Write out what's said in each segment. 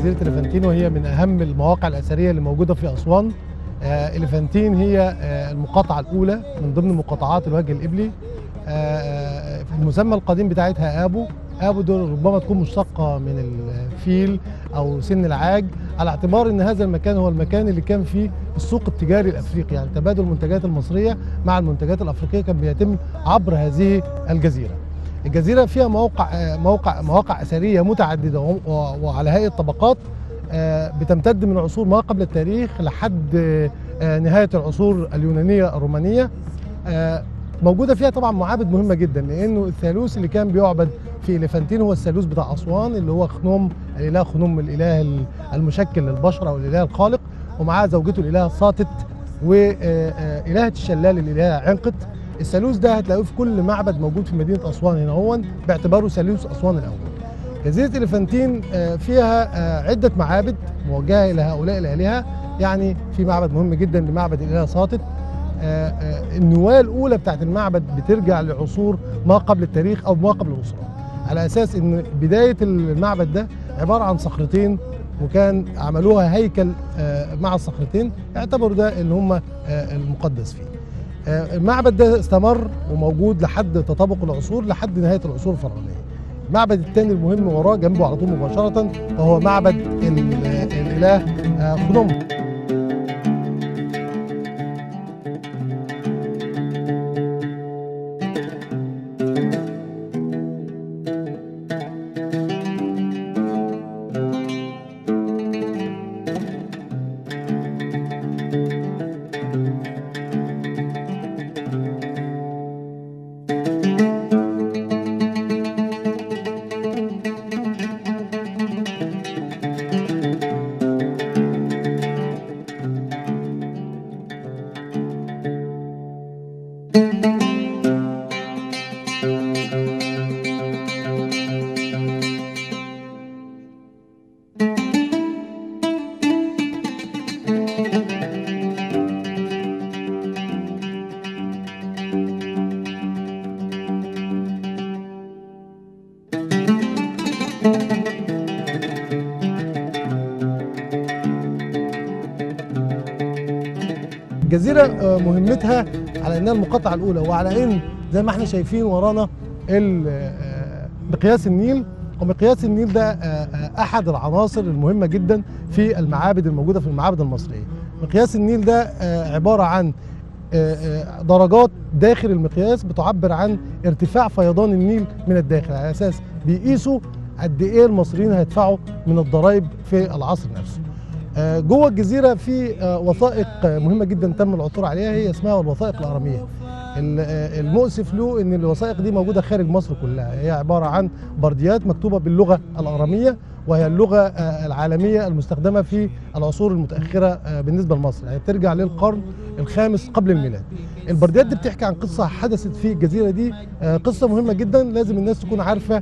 جزيره اليفانتين وهي من اهم المواقع الاثريه اللي موجوده في اسوان آه، اليفانتين هي آه، المقاطعه الاولى من ضمن مقاطعات الوجه الابلي آه، آه، في المسمى القديم بتاعتها ابو ابو دول ربما تكون مشتقه من الفيل او سن العاج على اعتبار ان هذا المكان هو المكان اللي كان فيه السوق التجاري الافريقي يعني تبادل المنتجات المصريه مع المنتجات الافريقيه كان بيتم عبر هذه الجزيره الجزيره فيها موقع آه، موقع مواقع اثريه متعدده و- و- وعلى هيئه طبقات آه، بتمتد من عصور ما قبل التاريخ لحد آه، نهايه العصور اليونانيه الرومانيه آه، موجوده فيها طبعا معابد مهمه جدا لانه الثالوث اللي كان بيعبد في اليفانتين هو الثالوث بتاع اسوان اللي هو خنوم الاله خنوم الاله المشكل للبشر او الاله الخالق ومعاه زوجته الاله ساطت والهه الشلال الاله عنقت الثالوث ده هتلاقوه في كل معبد موجود في مدينه اسوان هنا هو باعتباره ثالوث اسوان الاول جزيره اليفانتين آه، فيها آه، عده معابد موجهه الى هؤلاء الالهه يعني في معبد مهم جدا لمعبد الاله ساطت آه، آه، النواه الاولى بتاعت المعبد بترجع لعصور ما قبل التاريخ او ما قبل الاسره على اساس ان بدايه المعبد ده عباره عن صخرتين وكان عملوها هيكل آه، مع الصخرتين اعتبروا ده ان هم آه، المقدس فيه آه، المعبد ده استمر وموجود لحد تطابق العصور لحد نهايه العصور الفرعونيه المعبد الثاني المهم وراه جنبه على طول مباشره وهو معبد ال- الاله آه، خنوم الجزيرة آه، مهمتها على انها المقاطعة الأولى وعلى ان زي ما احنا شايفين ورانا ال- آه، مقياس النيل ومقياس النيل ده آه، آه، أحد العناصر المهمة جدا في المعابد الموجودة في المعابد المصرية مقياس النيل ده آه، عبارة عن آه، آه، درجات داخل المقياس بتعبر عن ارتفاع فيضان النيل من الداخل على اساس بيقيسوا قد ايه المصريين هيدفعوا من الضرائب في العصر نفسه. آه، جوه الجزيره في آه، وثائق آه، مهمه جدا تم العثور عليها هي اسمها الوثائق الاراميه. ال- آه، المؤسف له ان الوثائق دي موجوده خارج مصر كلها هي عباره عن برديات مكتوبه باللغه الاراميه وهي اللغه آه، العالميه المستخدمه في العصور المتاخره آه، بالنسبه لمصر يعني بترجع للقرن الخامس قبل الميلاد. البرديات دي بتحكي عن قصه حدثت في الجزيره دي آه، قصه مهمه جدا لازم الناس تكون عارفه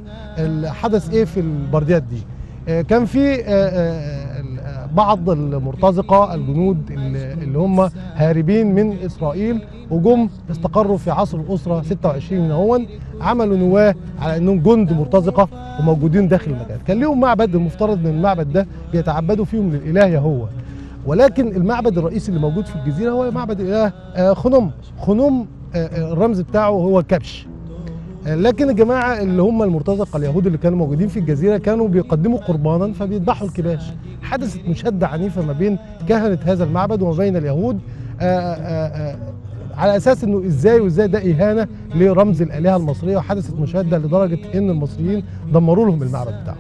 حدث ايه في البرديات دي. آه، كان في آه، آه، ال- آه، بعض المرتزقه الجنود اللي اللي هم هاربين من اسرائيل وجم استقروا في عصر الاسره 26 هون عملوا نواه على انهم جند مرتزقه وموجودين داخل المكان كان ليهم معبد المفترض ان المعبد ده بيتعبدوا فيهم للاله يهوه ولكن المعبد الرئيسي اللي موجود في الجزيره هو معبد الاله آه، خنوم خنوم آه، آه، الرمز بتاعه هو الكبش آه، لكن الجماعه اللي هم المرتزقه اليهود اللي كانوا موجودين في الجزيره كانوا بيقدموا قربانا فبيذبحوا الكباش حدثت مشاده عنيفه ما بين كهنه هذا المعبد وما بين اليهود آه، آه، آه، على اساس انه ازاي وازاي ده اهانه لرمز الالهه المصريه وحدثت مشاده لدرجه ان المصريين دمروا لهم المعبد بتاعهم.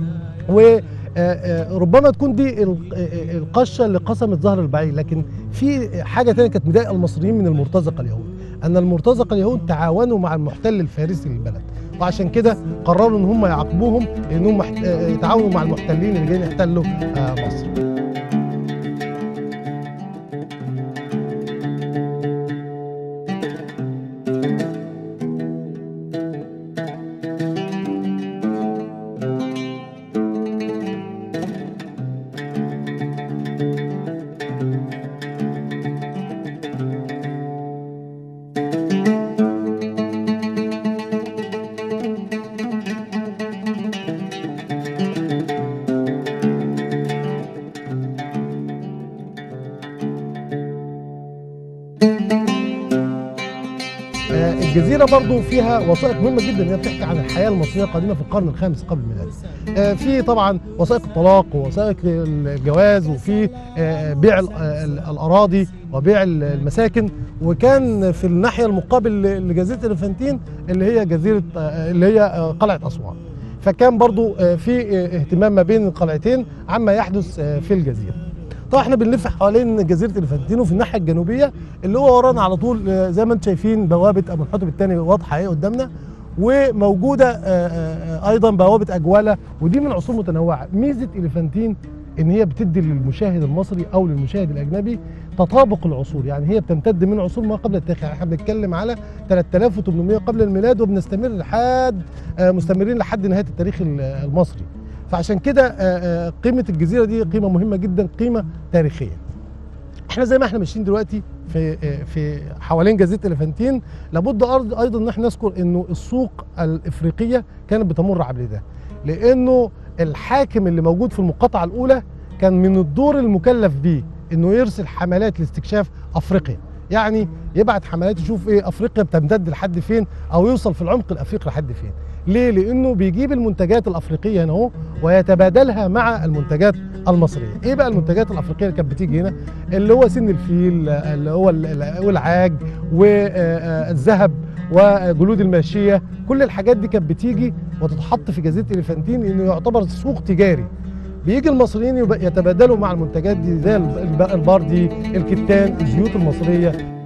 وربما تكون دي ال- آه، القشه اللي قسمت ظهر البعير لكن في حاجه ثانيه كانت مضايقه المصريين من المرتزقه اليهود ان المرتزقه اليهود تعاونوا مع المحتل الفارسي للبلد وعشان كده قرروا ان هم يعاقبوهم لانهم محت- آه، يتعاونوا مع المحتلين اللي جايين يحتلوا آه، مصر آه، الجزيره برضو فيها وثائق مهمه جدا هي بتحكي عن الحياه المصريه القديمه في القرن الخامس قبل الميلاد آه، في طبعا وثائق الطلاق ووثائق الجواز وفي آه، بيع ال- ال- الاراضي وبيع ال- المساكن وكان في الناحيه المقابل لجزيره الانفانتين اللي هي جزيره آه، اللي هي آه، قلعه اسوان فكان برضو آه، في آه، اهتمام ما بين القلعتين عما يحدث آه، في الجزيره طبعا احنا بنلف حوالين جزيره الانفانتينو في الناحيه الجنوبيه اللي هو ورانا على طول آه، زي ما انتم شايفين بوابه ابو الحطب الثاني واضحه اهي قدامنا وموجوده آه، آه، آه، ايضا بوابه اجواله ودي من عصور متنوعه ميزه الانفانتين ان هي بتدي للمشاهد المصري او للمشاهد الاجنبي تطابق العصور يعني هي بتمتد من عصور ما قبل التاريخ يعني احنا بنتكلم على 3800 قبل الميلاد وبنستمر لحد آه، مستمرين لحد نهايه التاريخ ال- المصري فعشان كده آه، آه، قيمه الجزيره دي قيمه مهمه جدا قيمه تاريخيه احنا زي ما احنا ماشيين دلوقتي في آه، في حوالين جزيره الافانتين لابد أرض- ايضا ان احنا نذكر انه السوق الافريقيه كانت بتمر عبر ده لانه الحاكم اللي موجود في المقاطعه الاولى كان من الدور المكلف بيه انه يرسل حملات لاستكشاف افريقيا يعني يبعت حملات يشوف ايه افريقيا بتمتد لحد فين او يوصل في العمق الافريقي لحد فين ليه لانه بيجيب المنتجات الافريقيه هنا اهو ويتبادلها مع المنتجات المصريه ايه بقى المنتجات الافريقيه اللي كانت بتيجي هنا اللي هو سن الفيل اللي هو ال- ال- والعاج والذهب وجلود الماشيه كل الحاجات دي كانت بتيجي وتتحط في جزيره اليفانتين انه يعتبر سوق تجاري بيجي المصريين يبقى- يتبادلوا مع المنتجات دي زي الب- الب- البردي الكتان الزيوت المصريه